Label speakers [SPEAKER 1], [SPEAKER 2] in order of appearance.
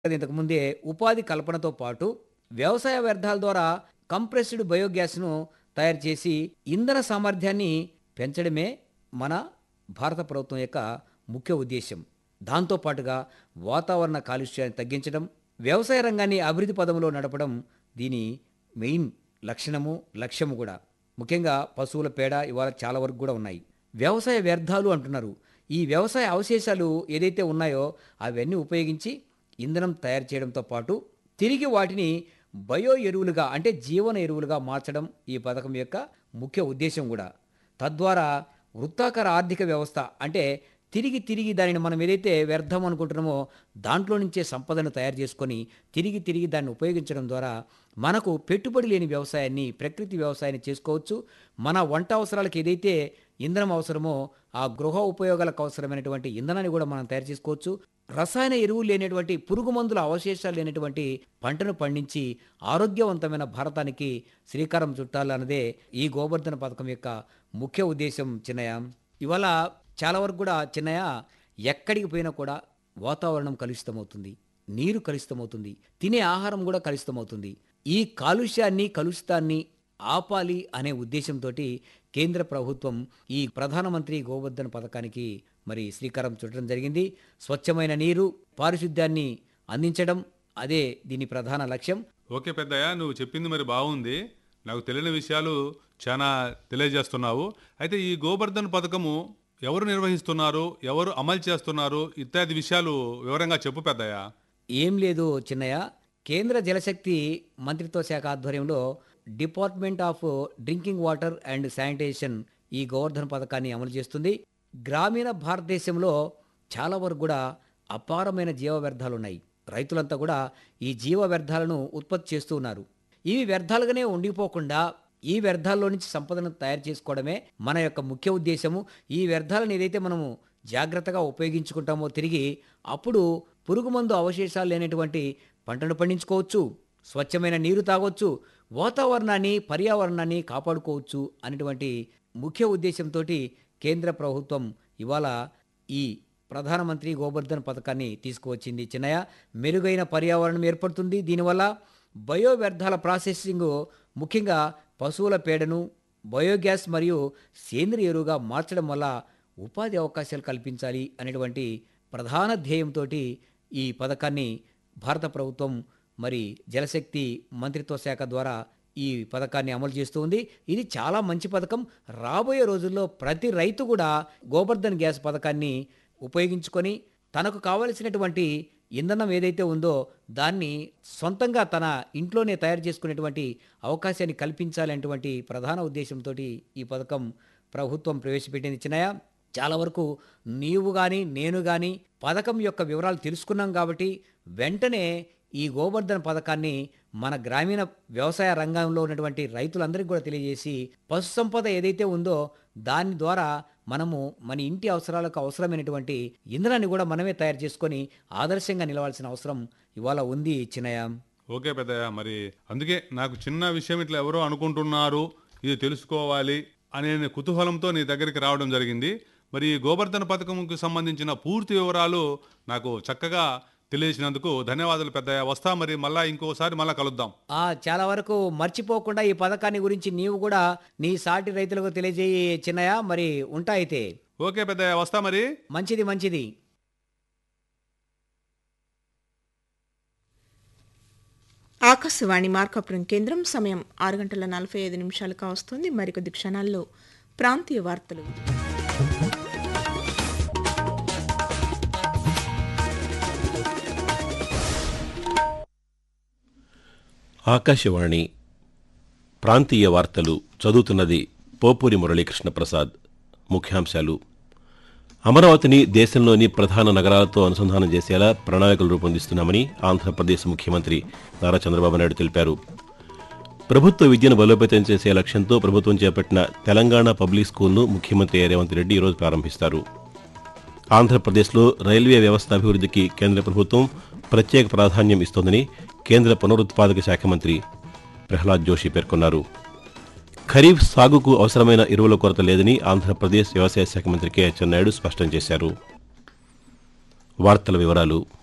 [SPEAKER 1] ఇంతకుముందే ఉపాధి కల్పనతో పాటు వ్యవసాయ వ్యర్థాల ద్వారా కంప్రెస్డ్ బయోగ్యాస్ను తయారు చేసి ఇంధన సామర్థ్యాన్ని పెంచడమే మన భారత ప్రభుత్వం యొక్క ముఖ్య ఉద్దేశం దాంతో పాటుగా వాతావరణ కాలుష్యాన్ని తగ్గించడం వ్యవసాయ రంగాన్ని అభివృద్ధి పదంలో నడపడం దీని మెయిన్ లక్షణము లక్ష్యము కూడా ముఖ్యంగా పశువుల పేడ ఇవాళ చాలా వరకు కూడా ఉన్నాయి వ్యవసాయ వ్యర్థాలు అంటున్నారు ఈ వ్యవసాయ అవశేషాలు ఏదైతే ఉన్నాయో అవన్నీ ఉపయోగించి ఇంధనం తయారు చేయడంతో పాటు తిరిగి వాటిని బయో ఎరువులుగా అంటే జీవన ఎరువులుగా మార్చడం ఈ పథకం యొక్క ముఖ్య ఉద్దేశం కూడా తద్వారా వృత్తాకార ఆర్థిక వ్యవస్థ అంటే తిరిగి తిరిగి దానిని మనం ఏదైతే వ్యర్థం అనుకుంటున్నామో దాంట్లో నుంచే సంపదను తయారు చేసుకొని తిరిగి తిరిగి దాన్ని ఉపయోగించడం ద్వారా మనకు పెట్టుబడి లేని వ్యవసాయాన్ని ప్రకృతి వ్యవసాయాన్ని చేసుకోవచ్చు మన వంట అవసరాలకు ఏదైతే ఇంధనం అవసరమో ఆ గృహ ఉపయోగాలకు అవసరమైనటువంటి ఇంధనాన్ని కూడా మనం తయారు చేసుకోవచ్చు రసాయన ఎరువులు లేనటువంటి పురుగు మందుల అవశేషాలు లేనటువంటి పంటను పండించి ఆరోగ్యవంతమైన భారతానికి శ్రీకారం చుట్టాలన్నదే ఈ గోవర్ధన పథకం యొక్క ముఖ్య ఉద్దేశం చిన్నయ్య ఇవాళ చాలా వరకు కూడా చిన్నయ్య ఎక్కడికి పోయినా కూడా వాతావరణం కలుషితమవుతుంది నీరు కలుషితమవుతుంది తినే ఆహారం కూడా కలుషితమవుతుంది ఈ కాలుష్యాన్ని కలుషితాన్ని ఆపాలి అనే ఉద్దేశంతో కేంద్ర ప్రభుత్వం ఈ ప్రధానమంత్రి గోవర్ధన్ పథకానికి మరి శ్రీకారం చుట్టడం జరిగింది స్వచ్ఛమైన నీరు పారిశుద్ధ్యాన్ని అందించడం అదే దీని ప్రధాన లక్ష్యం
[SPEAKER 2] ఓకే పెద్దయ్య నువ్వు చెప్పింది మరి బాగుంది నాకు తెలియని విషయాలు చాలా తెలియజేస్తున్నావు అయితే ఈ గోబర్ధన్ పథకము ఎవరు నిర్వహిస్తున్నారు ఎవరు అమలు చేస్తున్నారు ఇత్యాది విషయాలు వివరంగా చెప్పు పెద్దయ్య
[SPEAKER 1] ఏం లేదు చిన్నయ్య కేంద్ర జలశక్తి మంత్రిత్వ శాఖ ఆధ్వర్యంలో department of drinking water and sanitation ఈ గోవర్ధన్ పథకాన్ని అమలు చేస్తుంది గ్రామీణ భారతదేశంలో చాలా వరకు కూడా అపారమైన జీవ వ్యర్థాలు ఉన్నాయి రైతులంతా కూడా ఈ జీవ వ్యర్థాలను ఉత్పత్తి చేస్తూ ఉన్నారు ఇవి వ్యర్థాలుగానే ఉండిపోకుండా ఈ వ్యర్థాల్లో నుంచి సంపదను తయారు చేసుకోవడమే మన యొక్క ముఖ్య ఉద్దేశము ఈ వ్యర్థాలను ఏదైతే మనము జాగ్రత్తగా ఉపయోగించుకుంటామో తిరిగి అప్పుడు పురుగు మందు అవశేషాలు లేనటువంటి పంటను పండించుకోవచ్చు స్వచ్ఛమైన నీరు తాగొచ్చు వాతావరణాన్ని పర్యావరణాన్ని కాపాడుకోవచ్చు అనేటువంటి ముఖ్య ఉద్దేశంతో కేంద్ర ప్రభుత్వం ఇవాళ ఈ ప్రధానమంత్రి గోబర్ధన్ పథకాన్ని తీసుకువచ్చింది చిన్నయ్య మెరుగైన పర్యావరణం ఏర్పడుతుంది దీనివల్ల బయో వ్యర్థాల ప్రాసెసింగ్ ముఖ్యంగా పశువుల పేడను బయోగ్యాస్ మరియు సేంద్రియ ఎరువుగా మార్చడం వల్ల ఉపాధి అవకాశాలు కల్పించాలి అనేటువంటి ప్రధాన ధ్యేయంతో ఈ పథకాన్ని భారత ప్రభుత్వం మరి జలశక్తి మంత్రిత్వ శాఖ ద్వారా ఈ పథకాన్ని అమలు చేస్తూ ఉంది ఇది చాలా మంచి పథకం రాబోయే రోజుల్లో ప్రతి రైతు కూడా గోబర్ధన్ గ్యాస్ పథకాన్ని ఉపయోగించుకొని తనకు కావలసినటువంటి ఇంధనం ఏదైతే ఉందో దాన్ని సొంతంగా తన ఇంట్లోనే తయారు చేసుకునేటువంటి అవకాశాన్ని కల్పించాలనేటువంటి ప్రధాన ఉద్దేశంతో ఈ పథకం ప్రభుత్వం ప్రవేశపెట్టింది చిన్నయ్య చాలా వరకు నీవు కానీ నేను కానీ పథకం యొక్క వివరాలు తెలుసుకున్నాం కాబట్టి వెంటనే ఈ గోవర్ధన్ పథకాన్ని మన గ్రామీణ వ్యవసాయ రంగంలో ఉన్నటువంటి రైతులందరికీ కూడా తెలియజేసి పశు సంపద ఏదైతే ఉందో దాని ద్వారా మనము మన ఇంటి అవసరాలకు అవసరమైనటువంటి ఇంధనాన్ని కూడా మనమే తయారు చేసుకొని ఆదర్శంగా నిలవాల్సిన అవసరం ఇవాళ ఉంది చిన్నయ్య
[SPEAKER 2] ఓకే పెద్దయ్య మరి అందుకే నాకు చిన్న విషయం ఇట్లా ఎవరో అనుకుంటున్నారు ఇది తెలుసుకోవాలి అనే కుతూహలంతో నీ దగ్గరికి రావడం జరిగింది మరి ఈ గోవర్ధన పథకంకి సంబంధించిన పూర్తి వివరాలు నాకు చక్కగా తెలియజేసినందుకు ధన్యవాదాలు పెద్దయ్య వస్తా మరి మళ్ళా ఇంకోసారి మళ్ళా కలుద్దాం
[SPEAKER 1] ఆ చాలా వరకు మర్చిపోకుండా ఈ పథకాన్ని గురించి నీవు కూడా నీ సాటి రైతులకు తెలియజేయి చిన్నయ్య మరి ఉంటా అయితే
[SPEAKER 2] ఓకే పెద్దయ్య వస్తా మరి
[SPEAKER 1] మంచిది మంచిది
[SPEAKER 3] ఆకాశవాణి మార్కాపురం కేంద్రం సమయం ఆరు గంటల నలభై ఐదు నిమిషాలుగా వస్తుంది మరికొద్ది క్షణాల్లో ప్రాంతీయ వార్తలు
[SPEAKER 4] ఆకాశవాణి ప్రాంతీయ వార్తలు చదువుతున్నది పోపూరి మురళీకృష్ణ ప్రసాద్ ముఖ్యాంశాలు అమరావతిని దేశంలోని ప్రధాన నగరాలతో అనుసంధానం చేసేలా ప్రణాళికలు రూపొందిస్తున్నామని ఆంధ్రప్రదేశ్ ముఖ్యమంత్రి నారా చంద్రబాబు నాయుడు తెలిపారు ప్రభుత్వ విద్యను బలోపేతం చేసే లక్ష్యంతో ప్రభుత్వం చేపట్టిన తెలంగాణ పబ్లిక్ స్కూల్ను ముఖ్యమంత్రి రేవంత్ రెడ్డి ఈరోజు ప్రారంభిస్తారు ఆంధ్రప్రదేశ్లో రైల్వే వ్యవస్థ అభివృద్ధికి కేంద్ర ప్రభుత్వం ప్రత్యేక ప్రాధాన్యం ఇస్తోందని కేంద్ర పునరుత్పాదక శాఖ మంత్రి ప్రహ్లాద్ జోషి పేర్కొన్నారు ఖరీఫ్ సాగుకు అవసరమైన ఎరువుల కొరత లేదని ఆంధ్రప్రదేశ్ వ్యవసాయ శాఖ మంత్రి కె అచ్చెన్నాయుడు స్పష్టం చేశారు వార్తల వివరాలు